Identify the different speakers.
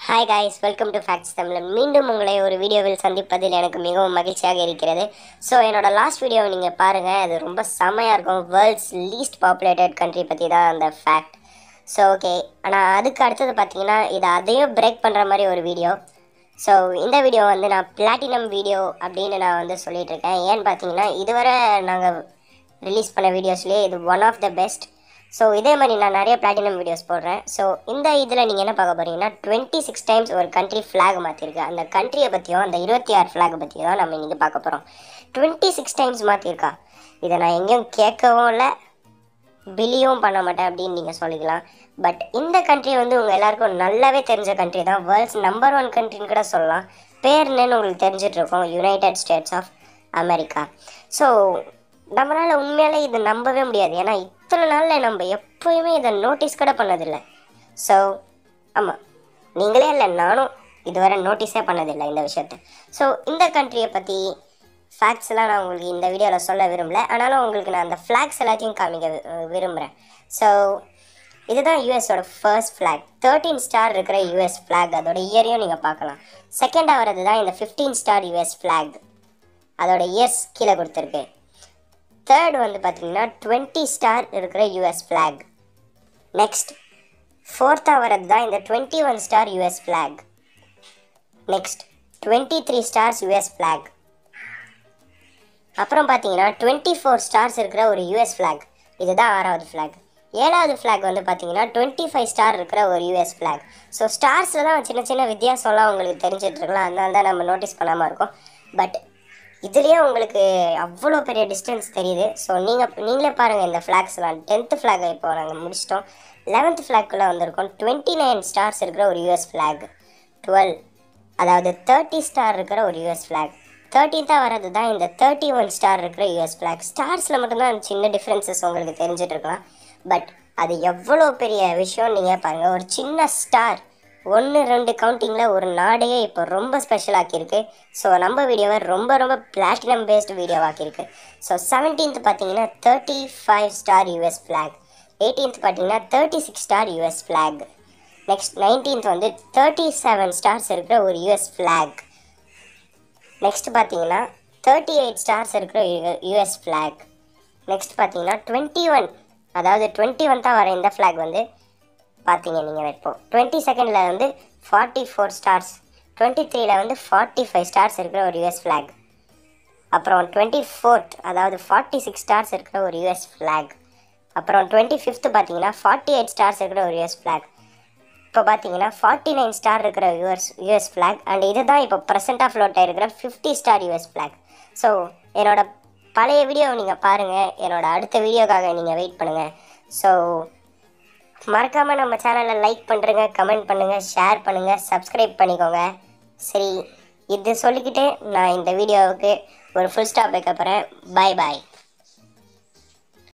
Speaker 1: hi guys welcome to Facts Tamil மீண்டும் உங்களை ஒரு வீடியோவில் சந்திப்பதில் எனக்கு மிகவும் மகிழ்ச்சியாக இருக்கிறது ஸோ என்னோட லாஸ்ட் வீடியோவை நீங்கள் பாருங்கள் அது ரொம்ப செம்மையாக இருக்கும் வேர்ல்ட்ஸ் லீஸ்ட் பாப்புலேட்டட் கண்ட்ரி பற்றி தான் அந்த ஃபேக்ட் ஸோ ஓகே ஆனால் அதுக்கு அடுத்தது பார்த்தீங்கன்னா இதை அதையும் பிரேக் பண்ணுற மாதிரி ஒரு வீடியோ ஸோ இந்த வீடியோ வந்து நான் பிளாட்டினம் வீடியோ அப்படின்னு நான் வந்து சொல்லிட்டு இருக்கேன் ஏன்னு பார்த்தீங்கன்னா இதுவரை நாங்கள் ரிலீஸ் பண்ண வீடியோஸ்லேயே இது one of the best so இதே மாதிரி நான் நிறைய பிளாட்டினம் வீடியோஸ் போடுறேன் ஸோ இந்த இதில் நீங்கள் என்ன பார்க்க போகிறீங்கன்னா டுவெண்ட்டி சிக்ஸ் டைம்ஸ் ஒரு கண்ட்ரி ஃப்ளாக் மாற்றிருக்கு அந்த கண்ட்ரியை பற்றியும் அந்த இருபத்தி ஆறு ஃப்ளாக் பற்றியும் தான் நம்ம இன்றைக்கி பார்க்க போகிறோம் டுவெண்ட்டி சிக்ஸ் டைம்ஸ் மாற்றிருக்கா இதை நான் எங்கேயும் கேட்கவும் இல்லை பிலியும் பண்ண மாட்டேன் அப்படின்னு நீங்கள் சொல்லிக்கலாம் பட் இந்த கண்ட்ரி வந்து உங்கள் எல்லாருக்கும் நல்லாவே தெரிஞ்ச கண்ட்ரி தான் வேர்ல்ட்ஸ் நம்பர் ஒன் கண்ட்ரின்னு கூட சொல்லலாம் பேர் என்னன்னு உங்களுக்கு தெரிஞ்சிட்டு இருக்கோம் united states of America so நம்மளால் உண்மையாலே இதை நம்பவே முடியாது ஏன்னா இத்தனை நாளில் நம்ம எப்போயுமே இதை நோட்டீஸ் கூட பண்ணதில்லை ஸோ ஆமாம் நீங்களே இல்லை நானும் இதுவரை நோட்டீஸே பண்ணதில்லை இந்த விஷயத்த ஸோ இந்த கண்ட்ரியை பற்றி ஃபேக்ட்ஸ்லாம் நான் உங்களுக்கு இந்த வீடியோவில் சொல்ல விரும்பல ஆனாலும் உங்களுக்கு நான் அந்த ஃப்ளாக்ஸ் எல்லாத்தையும் காமிக்க வி- விரும்புகிறேன் ஸோ இதுதான் யூஎஸோட ஃபர்ஸ்ட் ஃப்ளாக் தேர்ட்டீன் ஸ்டார் இருக்கிற யூஎஸ் ஃப்ளாக் அதோட இயரையும் நீங்கள் பார்க்கலாம் செகண்டாக வர்றது தான் இந்த ஃபிஃப்டீன் ஸ்டார் யூஎஸ் ஃப்ளாக் அதோட இயர்ஸ் கீழே கொடுத்துருக்கு தேர்ட் வந்து பார்த்தீங்கன்னா டுவெண்ட்டி ஸ்டார் இருக்கிற யூஎஸ் ஃப்ளாக் நெக்ஸ்ட் ஃபோர்த்தாக வர்றது தான் இந்த twenty one star US flag next twenty three stars US flag அப்புறம் பார்த்தீங்கன்னா டுவெண்ட்டி ஃபோர் ஸ்டார்ஸ் இருக்கிற ஒரு யூஎஸ் ஃப்ளாக் இதுதான் ஆறாவது ஃப்ளாக் ஏழாவது ஃப்ளாக் வந்து பார்த்தீங்கன்னா டுவெண்ட்டி ஃபைவ் ஸ்டார் இருக்கிற ஒரு யூஎஸ் ஃப்ளாக் ஸோ ஸ்டார்ஸில் தான் சின்ன சின்ன வித்தியாசம்லாம் உங்களுக்கு தெரிஞ்சிட்டு இருக்கலாம் அதனால தான் நம்ம நோட்டீஸ் பண்ணாமல் இருக்கோம் பட் இதுலேயே உங்களுக்கு அவ்வளோ பெரிய டிஸ்டன்ஸ் தெரியுது ஸோ நீங்கள் நீங்களே பாருங்கள் இந்த ஃப்ளாக்ஸ்லாம் டென்த்து ஃப்ளாகை இப்போ நாங்கள் முடிச்சிட்டோம் லெவன்த்து ஃப்ளாக்குள்ளே வந்திருக்கோம் டுவெண்ட்டி நைன் ஸ்டார்ஸ் இருக்கிற ஒரு யூஎஸ் ஃப்ளாக் டுவெல் அதாவது தேர்ட்டி ஸ்டார் இருக்கிற ஒரு யூஎஸ் ஃப்ளாக் தேர்ட்டீன்த்தாக வர்றது தான் இந்த தேர்ட்டி ஒன் ஸ்டார் இருக்கிற யூஎஸ் ஃப்ளாக் ஸ்டார்ஸில் மட்டும்தான் அந்த சின்ன டிஃப்ரென்சஸ் உங்களுக்கு தெரிஞ்சிட்டு இருக்கலாம் பட் அது எவ்வளோ பெரிய விஷயம் நீங்கள் பாருங்கள் ஒரு சின்ன ஸ்டார் ஒன்று ரெண்டு கவுண்டிங்கில் ஒரு நாடையே இப்போ ரொம்ப ஸ்பெஷல் ஆக்கியிருக்கு ஸோ நம்ம வீடியோவை ரொம்ப ரொம்ப பிளாட்டினம் பேஸ்டு வீடியோ ஆக்கியிருக்கு ஸோ செவன்டீன்த் பார்த்தீங்கன்னா thirty five star US flag eighteenth பார்த்தீங்கன்னா thirty six star US flag next nineteenth வந்து தேர்ட்டி செவன் ஸ்டார்ஸ் இருக்கிற ஒரு யூஎஸ் ஃப்ளாக் நெக்ஸ்ட் பார்த்தீங்கன்னா தேர்ட்டி எயிட் ஸ்டார்ஸ் இருக்கிற யூஎஸ் ஃப்ளாக் நெக்ஸ்ட் பார்த்தீங்கன்னா டுவெண்ட்டி ஒன் அதாவது டுவெண்ட்டி ஒன் தான் வர இந்த ஃப்ளாக் வந்து பார்த்தீங்க நீங்கள் வைப்போம் டுவெண்ட்டி செகண்டில் வந்து ஃபார்ட்டி ஃபோர் ஸ்டார்ஸ் டுவெண்ட்டி த்ரீல வந்து ஃபார்ட்டி ஃபைவ் ஸ்டார்ஸ் இருக்கிற ஒரு யூஎஸ் ஃப்ளாக் அப்புறம் டுவெண்ட்டி ஃபோர்த் அதாவது ஃபார்ட்டி சிக்ஸ் ஸ்டார்ஸ் இருக்கிற ஒரு யூஎஸ் ஃப்ளாக் அப்புறம் டுவெண்ட்டி ஃபிஃப்த்து பார்த்தீங்கன்னா ஃபார்ட்டி எயிட் ஸ்டார்ஸ் இருக்கிற ஒரு யூஎஸ் ஃப்ளாக் இப்போ பார்த்தீங்கன்னா ஃபார்ட்டி நைன் ஸ்டார் இருக்கிற யூஎஸ் யூஎஸ் ஃப்ளாக் அண்ட் இதுதான் இப்போ ப்ரெசென்ட்டாக ஃப்ளோட் ஆகிருக்கிற fifty star US flag so என்னோட பழைய வீடியோவை நீங்கள் பாருங்கள் என்னோட அடுத்த வீடியோக்காக நீங்கள் வெயிட் பண்ணுங்கள் ஸோ மறக்காமல் நம்ம சேனலை லைக் பண்ணுறங்க கமெண்ட் பண்ணுங்கள் ஷேர் பண்ணுங்கள் சப்ஸ்கிரைப் பண்ணிக்கோங்க சரி இது சொல்லிக்கிட்டு நான் இந்த வீடியோவுக்கு ஒரு ஃபுல் ஸ்டாப் வைக்க போகிறேன் பாய் பாய்